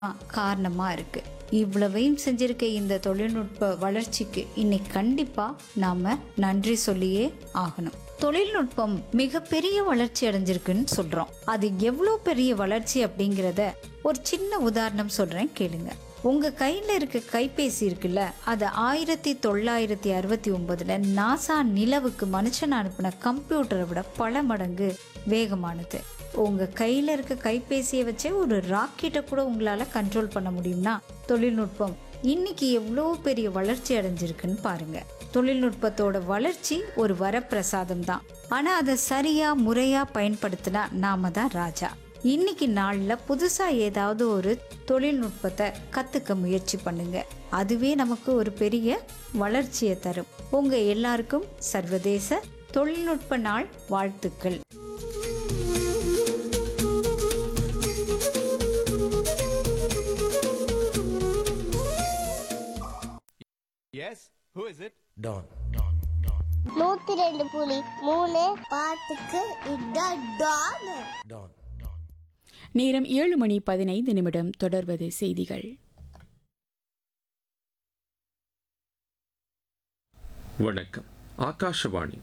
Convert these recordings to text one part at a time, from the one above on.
காரணமா இருக்கு இவ்வளவையும் செஞ்சிருக்க இந்த தொழில்நுட்ப வளர்ச்சிக்கு இன்னைக்கு கண்டிப்பா நாம நன்றி சொல்லியே ஆகணும் தொழில்நுட்பம் மிகப்பெரிய வளர்ச்சி அடைஞ்சிருக்குன்னு சொல்றோம் அது எவ்வளோ பெரிய வளர்ச்சி அப்படிங்கிறத ஒரு சின்ன உதாரணம் சொல்றேன் கேளுங்க உங்க கையில இருக்க கைபேசி இருக்குல்ல அது ஆயிரத்தி தொள்ளாயிரத்தி அறுபத்தி ஒன்பதுல நாசா நிலவுக்கு மனுஷன் அனுப்பின கம்ப்யூட்டரை விட பல மடங்கு வேகமானது உங்க கையில இருக்க கைபேசியை வச்சே ஒரு ராக்கெட்டை கூட உங்களால கண்ட்ரோல் பண்ண முடியும்னா தொழில்நுட்பம் இன்னைக்கு எவ்வளோ பெரிய வளர்ச்சி அடைஞ்சிருக்குன்னு பாருங்க தொழில்நுட்பத்தோட வளர்ச்சி ஒரு வரப்பிரசாதம் தான் ஆனா அதை சரியா முறையா பயன்படுத்தினா நாம தான் ராஜா இன்னைக்கு நாள்ல புதுசா ஏதாவது ஒரு தொழில்நுட்பத்தை கத்துக்க முயற்சி பண்ணுங்க அதுவே நமக்கு ஒரு பெரிய வளர்ச்சியை தரும் உங்க எல்லாருக்கும் சர்வதேச தொழில்நுட்ப நாள் வாழ்த்துக்கள் Yes? Who is it? டான் நூத்தி ரெண்டு புலி மூணு பாட்டுக்கு இதான் டான் டான் நேரம் ஏழு மணி பதினைந்து நிமிடம் தொடர்வது செய்திகள் வணக்கம் ஆகாஷவாணி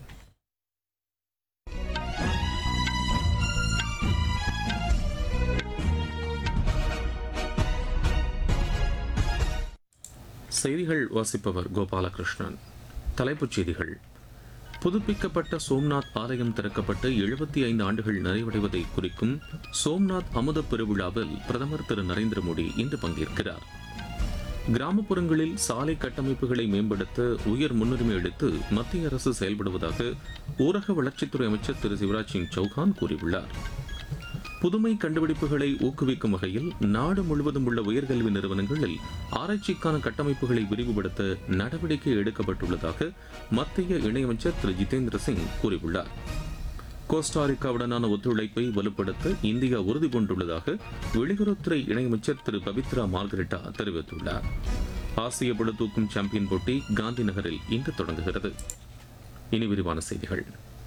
செய்திகள் வாசிப்பவர் கோபாலகிருஷ்ணன் தலைப்புச் செய்திகள் புதுப்பிக்கப்பட்ட சோம்நாத் ஆலயம் திறக்கப்பட்டு எழுபத்தி ஐந்து ஆண்டுகள் நிறைவடைவதை குறிக்கும் சோம்நாத் அமுத பெருவிழாவில் பிரதமர் திரு நரேந்திர மோடி இன்று பங்கேற்கிறார் கிராமப்புறங்களில் சாலை கட்டமைப்புகளை மேம்படுத்த உயர் முன்னுரிமை அளித்து மத்திய அரசு செயல்படுவதாக ஊரக வளர்ச்சித்துறை அமைச்சர் திரு சிவராஜ் சிங் சௌகான் கூறியுள்ளார் புதுமை கண்டுபிடிப்புகளை ஊக்குவிக்கும் வகையில் நாடு முழுவதும் உள்ள உயர்கல்வி நிறுவனங்களில் ஆராய்ச்சிக்கான கட்டமைப்புகளை விரிவுபடுத்த நடவடிக்கை எடுக்கப்பட்டுள்ளதாக மத்திய இணையமைச்சர் திரு ஜிதேந்திர சிங் கூறியுள்ளார் கோஸ்டாரிக்காவுடனான ஒத்துழைப்பை வலுப்படுத்த இந்தியா உறுதி பூண்டுள்ளதாக வெளியுறவுத்துறை இணையமைச்சர் திரு பபித்ரா மார்கரெட்டா தெரிவித்துள்ளார் ஆசிய பளுதூக்கும் சாம்பியன் போட்டி காந்தி நகரில் இன்று தொடங்குகிறது இனி விரிவான செய்திகள்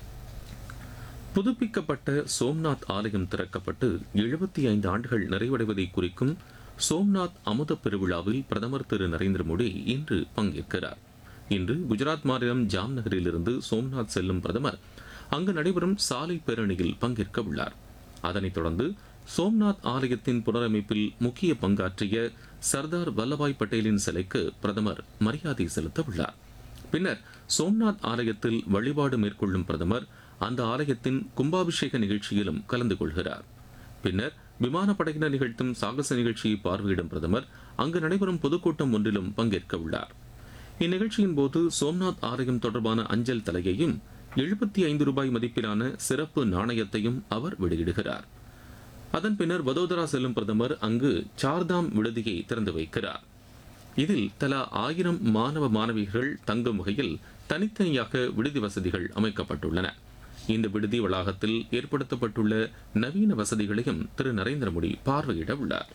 புதுப்பிக்கப்பட்ட சோம்நாத் ஆலயம் திறக்கப்பட்டு எழுபத்தி ஐந்து ஆண்டுகள் நிறைவடைவதை குறிக்கும் சோம்நாத் அமுத பெருவிழாவில் பிரதமர் திரு நரேந்திர மோடி இன்று பங்கேற்கிறார் இன்று குஜராத் மாநிலம் ஜாம்நகரிலிருந்து சோம்நாத் செல்லும் பிரதமர் அங்கு நடைபெறும் சாலை பேரணியில் பங்கேற்க உள்ளார் அதனைத் தொடர்ந்து சோம்நாத் ஆலயத்தின் புனரமைப்பில் முக்கிய பங்காற்றிய சர்தார் வல்லபாய் பட்டேலின் சிலைக்கு பிரதமர் மரியாதை செலுத்த உள்ளார் பின்னர் சோம்நாத் ஆலயத்தில் வழிபாடு மேற்கொள்ளும் பிரதமர் அந்த ஆலயத்தின் கும்பாபிஷேக நிகழ்ச்சியிலும் கலந்து கொள்கிறார் பின்னர் விமானப்படையினர் நிகழ்த்தும் சாகச நிகழ்ச்சியை பார்வையிடும் பிரதமர் அங்கு நடைபெறும் பொதுக்கூட்டம் ஒன்றிலும் பங்கேற்க உள்ளார் இந்நிகழ்ச்சியின் போது சோம்நாத் ஆலயம் தொடர்பான அஞ்சல் தலையையும் எழுபத்தி ஐந்து ரூபாய் மதிப்பிலான சிறப்பு நாணயத்தையும் அவர் வெளியிடுகிறார் அதன் பின்னர் வதோதரா செல்லும் பிரதமர் அங்கு சார்தாம் விடுதியை திறந்து வைக்கிறார் இதில் தலா ஆயிரம் மாணவ மாணவிகள் தங்கும் வகையில் தனித்தனியாக விடுதி வசதிகள் அமைக்கப்பட்டுள்ளன இந்த விடுதி வளாகத்தில் ஏற்படுத்தப்பட்டுள்ள நவீன வசதிகளையும் திரு நரேந்திர மோடி பார்வையிட உள்ளார்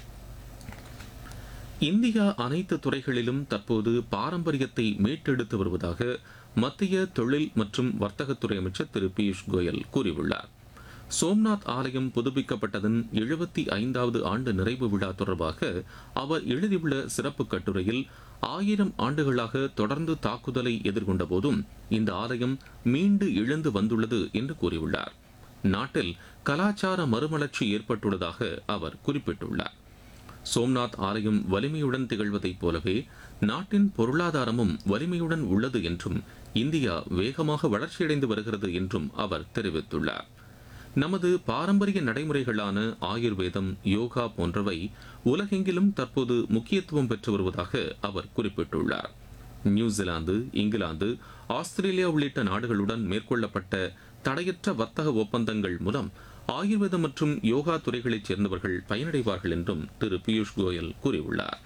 இந்தியா அனைத்து துறைகளிலும் தற்போது பாரம்பரியத்தை மீட்டெடுத்து வருவதாக மத்திய தொழில் மற்றும் வர்த்தகத்துறை அமைச்சர் திரு பியூஷ் கோயல் கூறியுள்ளார் சோம்நாத் ஆலயம் புதுப்பிக்கப்பட்டதன் எழுபத்தி ஐந்தாவது ஆண்டு நிறைவு விழா தொடர்பாக அவர் எழுதியுள்ள சிறப்பு கட்டுரையில் ஆயிரம் ஆண்டுகளாக தொடர்ந்து தாக்குதலை எதிர்கொண்ட போதும் இந்த ஆலயம் மீண்டு எழுந்து வந்துள்ளது என்று கூறியுள்ளார் நாட்டில் கலாச்சார மறுமலர்ச்சி ஏற்பட்டுள்ளதாக அவர் குறிப்பிட்டுள்ளார் சோம்நாத் ஆலயம் வலிமையுடன் திகழ்வதைப் போலவே நாட்டின் பொருளாதாரமும் வலிமையுடன் உள்ளது என்றும் இந்தியா வேகமாக வளர்ச்சியடைந்து வருகிறது என்றும் அவர் தெரிவித்துள்ளார் நமது பாரம்பரிய நடைமுறைகளான ஆயுர்வேதம் யோகா போன்றவை உலகெங்கிலும் தற்போது முக்கியத்துவம் பெற்று வருவதாக அவர் குறிப்பிட்டுள்ளார் நியூசிலாந்து இங்கிலாந்து ஆஸ்திரேலியா உள்ளிட்ட நாடுகளுடன் மேற்கொள்ளப்பட்ட தடையற்ற வர்த்தக ஒப்பந்தங்கள் மூலம் ஆயுர்வேதம் மற்றும் யோகா துறைகளைச் சேர்ந்தவர்கள் பயனடைவார்கள் என்றும் திரு பியூஷ் கோயல் கூறியுள்ளார்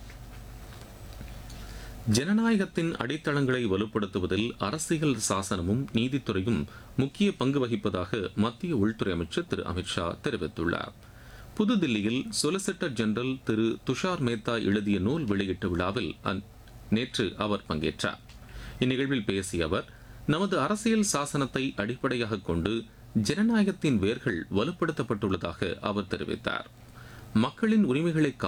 ஜனநாயகத்தின் அடித்தளங்களை வலுப்படுத்துவதில் அரசியல் சாசனமும் நீதித்துறையும் முக்கிய பங்கு வகிப்பதாக மத்திய உள்துறை அமைச்சர் திரு அமித்ஷா தெரிவித்துள்ளார் புதுதில்லியில் சொலிசிட்டர் ஜெனரல் திரு துஷார் மேத்தா எழுதிய நூல் வெளியீட்டு விழாவில் அந்- நேற்று அவர் பங்கேற்றார் இந்நிகழ்வில் பேசிய அவர் நமது அரசியல் சாசனத்தை அடிப்படையாக கொண்டு ஜனநாயகத்தின் வேர்கள் வலுப்படுத்தப்பட்டுள்ளதாக அவர் தெரிவித்தார் மக்களின் உரிமைகளை